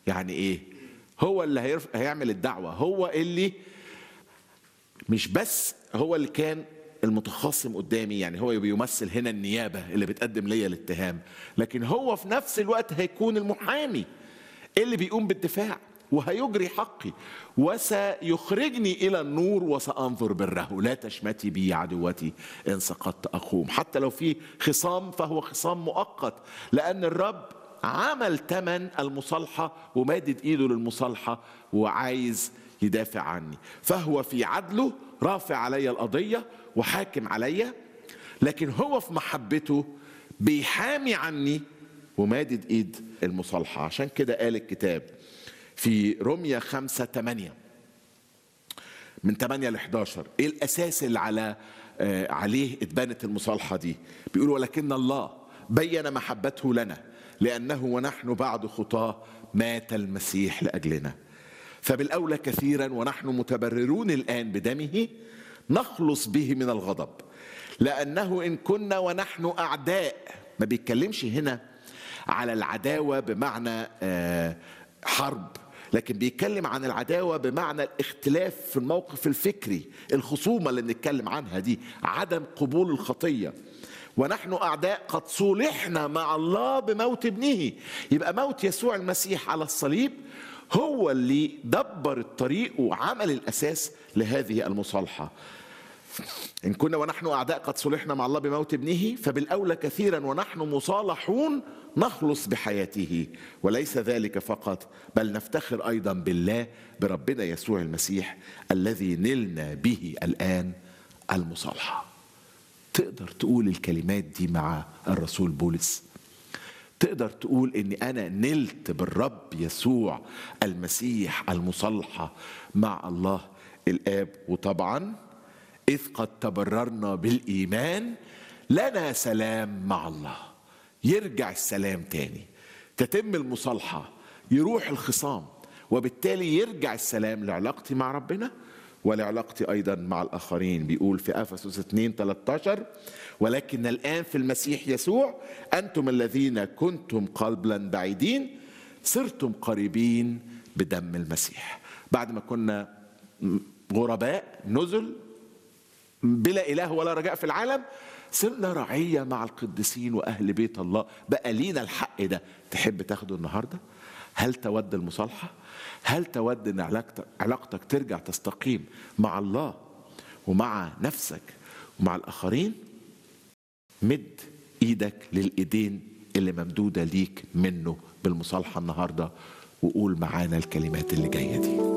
يعني ايه هو اللي هيرف... هيعمل الدعوه هو اللي مش بس هو اللي كان المتخاصم قدامي يعني هو بيمثل هنا النيابه اللي بتقدم ليا الاتهام لكن هو في نفس الوقت هيكون المحامي اللي بيقوم بالدفاع وهيجري حقي وسيخرجني الى النور وسانظر بره لا تشمتي بي عدوتي ان سقطت اقوم حتى لو في خصام فهو خصام مؤقت لان الرب عمل ثمن المصالحه ومادد ايده للمصالحه وعايز يدافع عني فهو في عدله رافع علي القضيه وحاكم عليا لكن هو في محبته بيحامي عني ومادد ايد المصالحه عشان كده قال الكتاب في رمية خمسة تمانية من 8 ل 11 ايه الاساس اللي على آه عليه اتبنت المصالحه دي بيقول ولكن الله بين محبته لنا لانه ونحن بعد خطاه مات المسيح لاجلنا فبالاولى كثيرا ونحن متبررون الان بدمه نخلص به من الغضب لانه ان كنا ونحن اعداء ما بيتكلمش هنا على العداوه بمعنى آه حرب لكن بيتكلم عن العداوة بمعنى الاختلاف في الموقف الفكري الخصومة اللي بنتكلم عنها دي عدم قبول الخطية ونحن أعداء قد صلحنا مع الله بموت ابنه يبقى موت يسوع المسيح على الصليب هو اللي دبر الطريق وعمل الأساس لهذه المصالحة إن كنا ونحن أعداء قد صلحنا مع الله بموت ابنه فبالأولى كثيرا ونحن مصالحون نخلص بحياته وليس ذلك فقط بل نفتخر أيضا بالله بربنا يسوع المسيح الذي نلنا به الآن المصالحة تقدر تقول الكلمات دي مع الرسول بولس تقدر تقول اني انا نلت بالرب يسوع المسيح المصالحه مع الله الاب وطبعا إذ قد تبررنا بالإيمان لنا سلام مع الله يرجع السلام تاني تتم المصالحة يروح الخصام وبالتالي يرجع السلام لعلاقتي مع ربنا ولعلاقتي أيضا مع الآخرين بيقول في أفسس 2 13 ولكن الآن في المسيح يسوع أنتم الذين كنتم قلبا بعيدين صرتم قريبين بدم المسيح بعد ما كنا غرباء نزل بلا اله ولا رجاء في العالم صرنا رعيه مع القديسين واهل بيت الله بقى لينا الحق ده تحب تاخده النهارده هل تود المصالحه هل تود ان علاقتك, علاقتك ترجع تستقيم مع الله ومع نفسك ومع الاخرين مد ايدك للايدين اللي ممدوده ليك منه بالمصالحه النهارده وقول معانا الكلمات اللي جايه دي